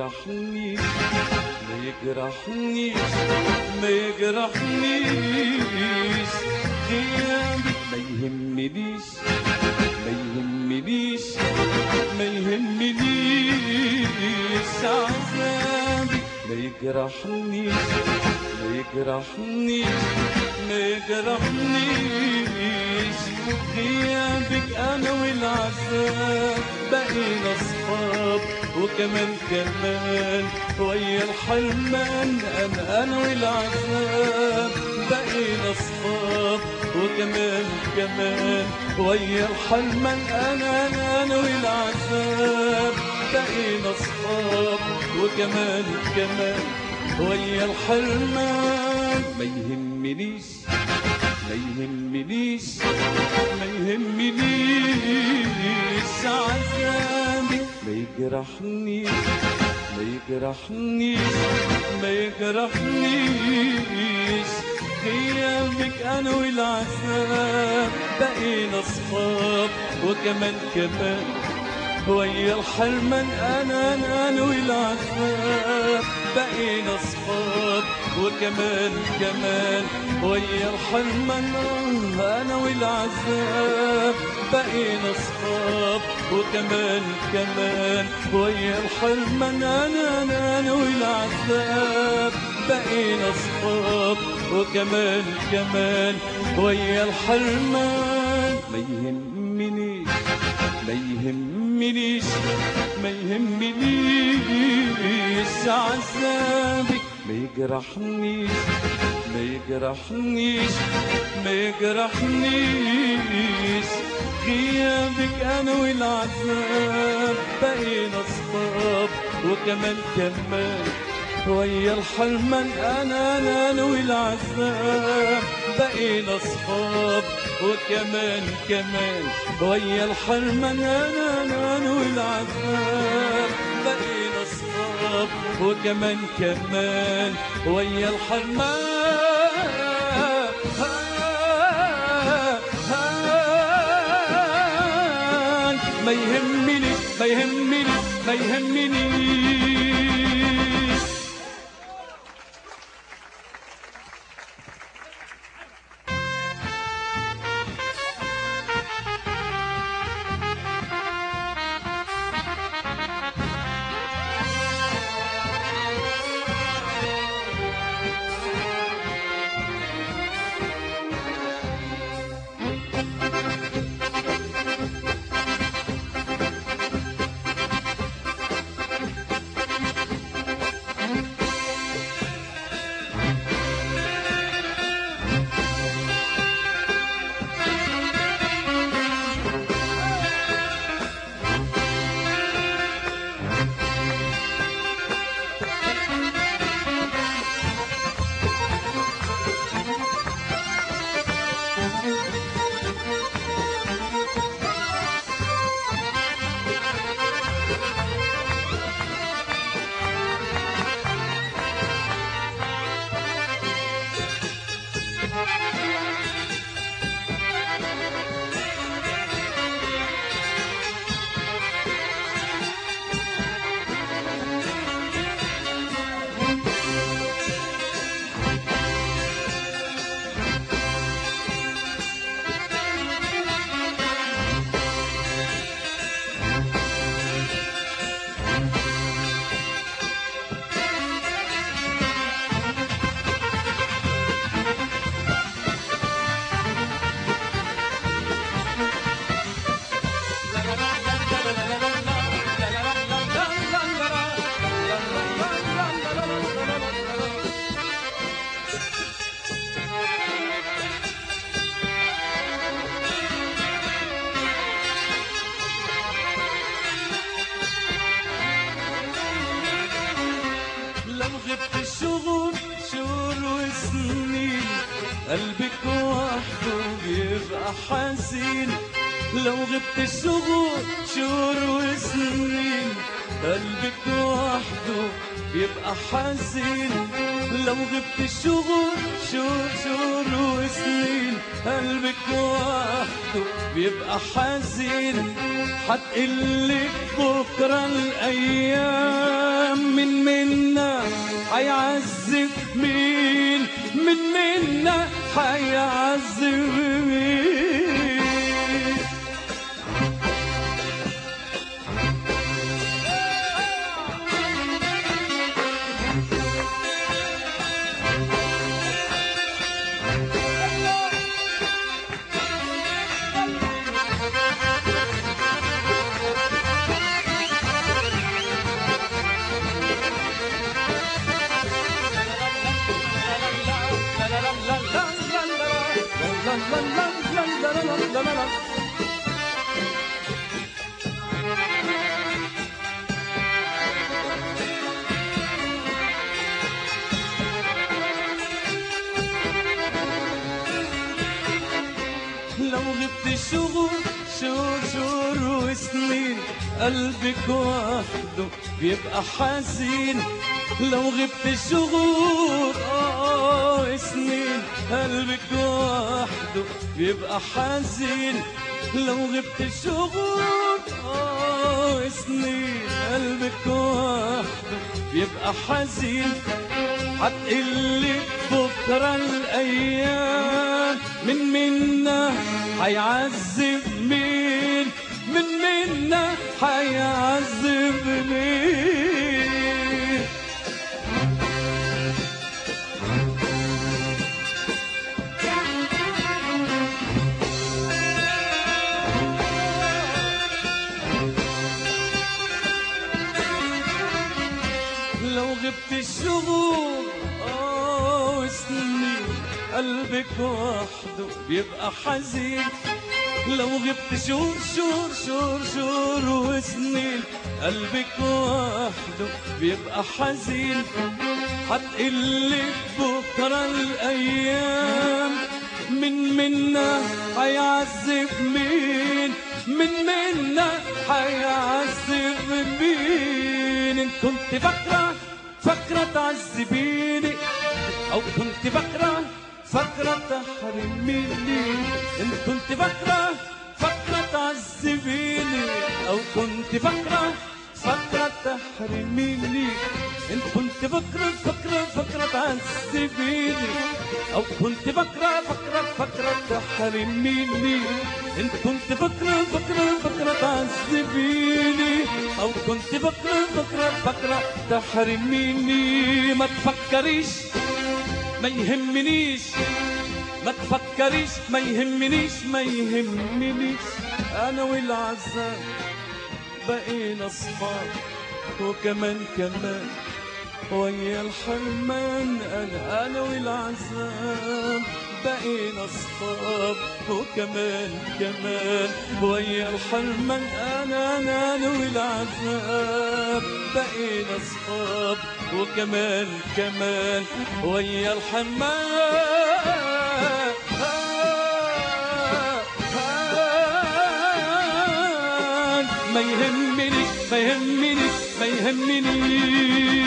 يجرحنيش ما يجرحنيش ما يجرحنيش غيابك ما يهمنيش ما يهمنيش ما يهمنيش عذابك ما يجرحنيش ما يجرحنيش ما يجرحنيش غيابك انا والعذاب بقينا اصحاب وكمان كمان ويا الحرمان انا انا والعذاب بقينا اصحاب وكمان كمان ويا الحرمان انا انا انا والعذاب بقينا اصحاب وكمان كمان ويا الحرمان ما يهمنيش ما يهمنيش ما يهمنيش عذابي ما يجرحنيش ما يجرحنيش ما يجرحنيش غيابك انا والعذاب بقينا اصحاب وكمان كمان ويا الحرمان انا انا انا والعذاب بقينا اصحاب وكمان كمان ويا الحرمان انا والعذاب بقينا اصحاب وكمان كمان ويا الحرمان انا انا انا والعذاب بقينا اصحاب وكمان كمان ويا الحرمان ما يهمنيش ما يهمنيش ما يهمنيش عذابك ما يجرحنيش ما يجرحنيش ما يجرحنيش غيابك انا والعذاب بقينا اصحاب وكمان كمان ويا الحرمان انا انا انا والعذاب بقينا اصحاب وكمان كمان ويا الحرمان انا انا انا والعذاب بقينا اصحاب وكمان كمان ويا الحرمان ما يهمني ما يهمني ما يهمني لو غبت الشغل شهور وسنين قلبك وحده بيبقى حزين لو غبت الشغل شهور وسنين قلبك وحده بيبقى حزين لو غبت الشغل شهور شهور وسنين قلبك وحده بيبقى حزين هتقلك بكرة الأيام من منا هيعذب مين من منا هيعذب مين لو غبت شهور شهور شهور وسنين قلبك وحده بيبقى حزين لو غبت شهور آه سنين قلبك وحده بيبقى حزين لو غبت شهور آه سنين قلبك وحده بيبقى حزين هتقلي بكرة الأيام من منا هيعذب مين من منا هيعذب مين لو غبت الشهور آه سنين قلبك وحده بيبقى حزين لو غبت شهور شهور شهور شهور وسنين قلبك وحده بيبقى حزين هتقلك بكرة الأيام من منا هيعذب مين من منا هيعذب مين إن كنت فاكرة فاكرة تعذبيني أو كنت فاكرة فاكرة تحرميني إن كنت فاكرة فاكرة تعذبيني أو كنت فاكرة فاكرة تحرميني إن كنت فاكرة فاكرة فاكرة تعذبيني أو كنت فاكرة فاكرة فاكرة تحرميني إن كنت فاكرة فاكرة فاكرة تعذبيني أو كنت فاكرة فاكرة فاكرة تحرميني ما تفكريش ما يهمنيش ما تفكريش ما يهمنيش ما يهمنيش انا والعذاب بقينا اصحاب وكمان كمان ويا الحرمان انا انا والعذاب بقينا اصحاب وكمان كمان ويا الحرمان انا انا انا والعذاب بقينا اصحاب وكمان كمان ويا الحرمان ما يهمني ما يهمني ما يهمني